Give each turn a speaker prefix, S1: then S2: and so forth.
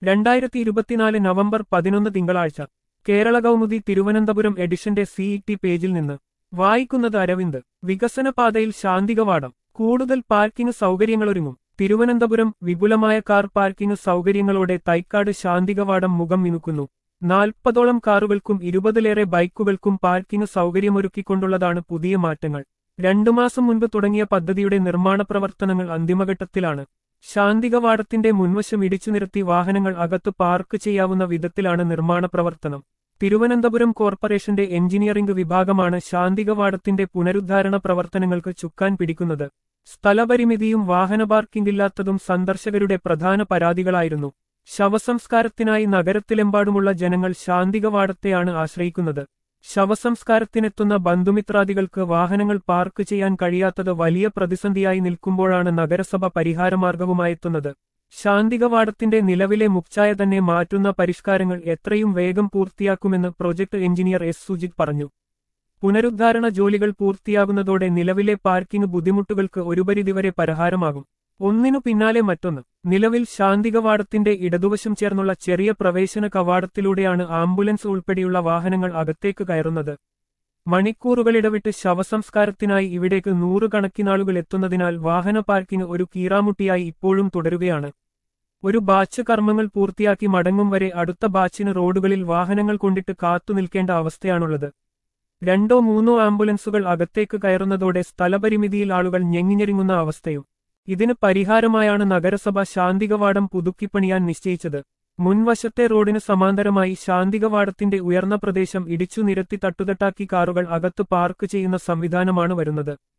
S1: രണ്ടായിരത്തി ഇരുപത്തിനാല് നവംബർ പതിനൊന്ന് തിങ്കളാഴ്ച കേരള കൗമുദി തിരുവനന്തപുരം എഡിഷന്റെ സിഇടി പേജിൽ നിന്ന് വായിക്കുന്നത് അരവിന്ദ് വികസനപാതയിൽ ശാന്തികവാടം കൂടുതൽ പാർക്കിംഗ് സൗകര്യങ്ങളൊരുങ്ങും തിരുവനന്തപുരം വിപുലമായ കാർ പാർക്കിംഗ് സൗകര്യങ്ങളോടെ തൈക്കാട് ശാന്തികവാടം മുഖം മിനുക്കുന്നു നാൽപ്പതോളം കാറുകൾക്കും ഇരുപതിലേറെ ബൈക്കുകൾക്കും പാർക്കിംഗ് സൗകര്യമൊരുക്കിക്കൊണ്ടുള്ളതാണ് പുതിയ മാറ്റങ്ങൾ രണ്ടു മാസം മുൻപ് തുടങ്ങിയ പദ്ധതിയുടെ നിർമ്മാണ പ്രവർത്തനങ്ങൾ അന്തിമഘട്ടത്തിലാണ് ശാന്തികവാടത്തിന്റെ മുൻവശം ഇടിച്ചു നിരത്തി വാഹനങ്ങൾ അകത്ത് പാർക്ക് ചെയ്യാവുന്ന വിധത്തിലാണ് നിർമ്മാണ പ്രവർത്തനം തിരുവനന്തപുരം കോർപ്പറേഷന്റെ എഞ്ചിനീയറിംഗ് വിഭാഗമാണ് ശാന്തികവാടത്തിന്റെ പുനരുദ്ധാരണ പ്രവർത്തനങ്ങൾക്ക് ചുക്കാൻ പിടിക്കുന്നത് സ്ഥലപരിമിതിയും വാഹന പാർക്കിംഗില്ലാത്തതും സന്ദർശകരുടെ പ്രധാന പരാതികളായിരുന്നു ശവസംസ്കാരത്തിനായി നഗരത്തിലെമ്പാടുമുള്ള ജനങ്ങൾ ശാന്തികവാടത്തെയാണ് ആശ്രയിക്കുന്നത് ശവസംസ്കാരത്തിനെത്തുന്ന ബന്ധുമിത്രാദികൾക്ക് വാഹനങ്ങൾ പാർക്ക് ചെയ്യാൻ കഴിയാത്തത് വലിയ പ്രതിസന്ധിയായി നിൽക്കുമ്പോഴാണ് നഗരസഭ പരിഹാരമാർഗവുമായെത്തുന്നത് ശാന്തികവാടത്തിന്റെ നിലവിലെ മുക്ചായ തന്നെ മാറ്റുന്ന പരിഷ്കാരങ്ങൾ എത്രയും വേഗം പൂർത്തിയാക്കുമെന്ന് പ്രൊജക്ട് എഞ്ചിനീയർ എസ് സുജിത് പറഞ്ഞു പുനരുദ്ധാരണ ജോലികൾ പൂർത്തിയാകുന്നതോടെ നിലവിലെ പാർക്കിംഗ് ബുദ്ധിമുട്ടുകൾക്ക് ഒരു പരിധിവരെ പരിഹാരമാകും ഒന്നിനു പിന്നാലെ മറ്റൊന്ന് നിലവിൽ ശാന്തികവാടത്തിന്റെ ഇടതുവശം ചേർന്നുള്ള ചെറിയ പ്രവേശന കവാടത്തിലൂടെയാണ് ആംബുലൻസ് ഉൾപ്പെടെയുള്ള വാഹനങ്ങൾ അകത്തേക്ക് കയറുന്നത് മണിക്കൂറുകളിടവിട്ട് ശവസംസ്കാരത്തിനായി ഇവിടേക്ക് നൂറുകണക്കിനാളുകൾ എത്തുന്നതിനാൽ വാഹന പാർക്കിംഗ് ഒരു കീറാമുട്ടിയായി ഇപ്പോഴും തുടരുകയാണ് ഒരു ബാച്ച് കർമ്മങ്ങൾ പൂർത്തിയാക്കി മടങ്ങും വരെ അടുത്ത ബാച്ചിന് റോഡുകളിൽ വാഹനങ്ങൾ കൊണ്ടിട്ട് കാത്തു നിൽക്കേണ്ട അവസ്ഥയാണുള്ളത് രണ്ടോ മൂന്നോ ആംബുലൻസുകൾ അകത്തേക്ക് കയറുന്നതോടെ സ്ഥലപരിമിതിയിൽ ആളുകൾ ഞെങ്ങിഞ്ഞെരുങ്ങുന്ന അവസ്ഥയും ഇതിന് പരിഹാരമായാണ് നഗരസഭ ശാന്തികവാടം പുതുക്കിപ്പണിയാൻ നിശ്ചയിച്ചത് മുൻവശത്തെ റോഡിന് സമാന്തരമായി ശാന്തികവാടത്തിന്റെ ഉയർന്ന പ്രദേശം ഇടിച്ചു നിരത്തി തട്ടുതട്ടാക്കി കാറുകൾ അകത്ത് പാർക്ക് ചെയ്യുന്ന സംവിധാനമാണ് വരുന്നത്